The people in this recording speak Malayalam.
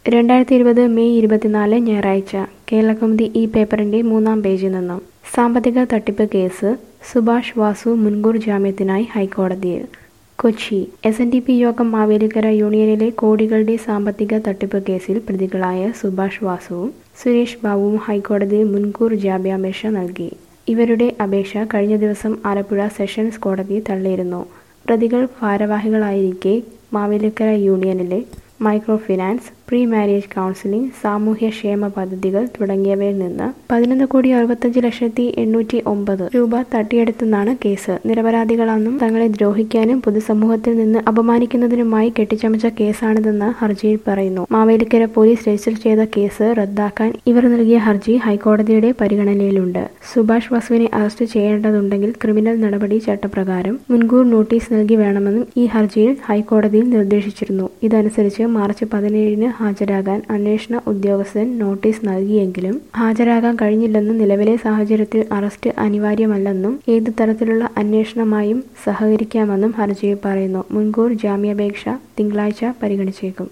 രണ്ടായിരത്തി ഇരുപത് മെയ് ഇരുപത്തിനാല് ഞായറാഴ്ച കേരളകൗമുദി ഈ പേപ്പറിന്റെ മൂന്നാം പേജിൽ നിന്നും സാമ്പത്തിക തട്ടിപ്പ് കേസ് സുഭാഷ് വാസു മുൻകൂർ ജാമ്യത്തിനായി ഹൈക്കോടതിയിൽ Kochi S N D P യോഗം മാവേലിക്കര യൂണിയനിലെ കോടികളുടെ സാമ്പത്തിക തട്ടിപ്പ് കേസിൽ പ്രതികളായ സുഭാഷ് വാസുവും സുരേഷ് ബാബുവും ഹൈക്കോടതിയിൽ മുൻകൂർ ജാമ്യാപേക്ഷ നൽകി ഇവരുടെ അപേക്ഷ കഴിഞ്ഞ ദിവസം ആലപ്പുഴ സെഷൻസ് കോടതി തള്ളിയിരുന്നു പ്രതികൾ ഭാരവാഹികളായിരിക്കെ മാവേലിക്കര യൂണിയനിലെ micro finance pre marriage counselling സാമൂഹ്യക്ഷേമ പദ്ധതികൾ തുടങ്ങിയവയിൽ നിന്ന് പതിനൊന്ന് കോടി അറുപത്തഞ്ച് ലക്ഷത്തി എണ്ണൂറ്റി ഒമ്പത് രൂപ തട്ടിയെടുത്തെന്നാണ് കേസ് നിരപരാധികളാണെന്നും തങ്ങളെ ദ്രോഹിക്കാനും പൊതുസമൂഹത്തിൽ നിന്ന് അപമാനിക്കുന്നതിനുമായി കെട്ടിച്ചമച്ച കേസാണിതെന്ന് ഹർജിയിൽ പറയുന്നു മാവേലിക്കര പോലീസ് രജിസ്റ്റർ ചെയ്ത കേസ് റദ്ദാക്കാൻ ഇവർ നൽകിയ ഹർജി ഹൈക്കോടതിയുടെ പരിഗണനയിലുണ്ട് സുഭാഷ് വാസുവിനെ അറസ്റ്റ് ചെയ്യേണ്ടതുണ്ടെങ്കിൽ ക്രിമിനൽ നടപടി ചട്ടപ്രകാരം മുൻകൂർ നോട്ടീസ് നൽകി വേണമെന്നും ഈ ഹർജിയിൽ ഹൈക്കോടതിയിൽ നിർദ്ദേശിച്ചിരുന്നു ഇതനുസരിച്ച് മാർച്ച് പതിനേഴിന് ഹാജരാകാൻ അന്വേഷണ ഉദ്യോഗസ്ഥൻ നോട്ടീസ് നൽകിയെങ്കിലും ഹാജരാകാൻ കഴിഞ്ഞില്ലെന്നും നിലവിലെ സാഹചര്യത്തിൽ അറസ്റ്റ് അനിവാര്യമല്ലെന്നും ഏത് തരത്തിലുള്ള അന്വേഷണമായും സഹകരിക്കാമെന്നും ഹർജിയിൽ പറയുന്നു മുൻകൂർ ജാമ്യാപേക്ഷ തിങ്കളാഴ്ച പരിഗണിച്ചേക്കും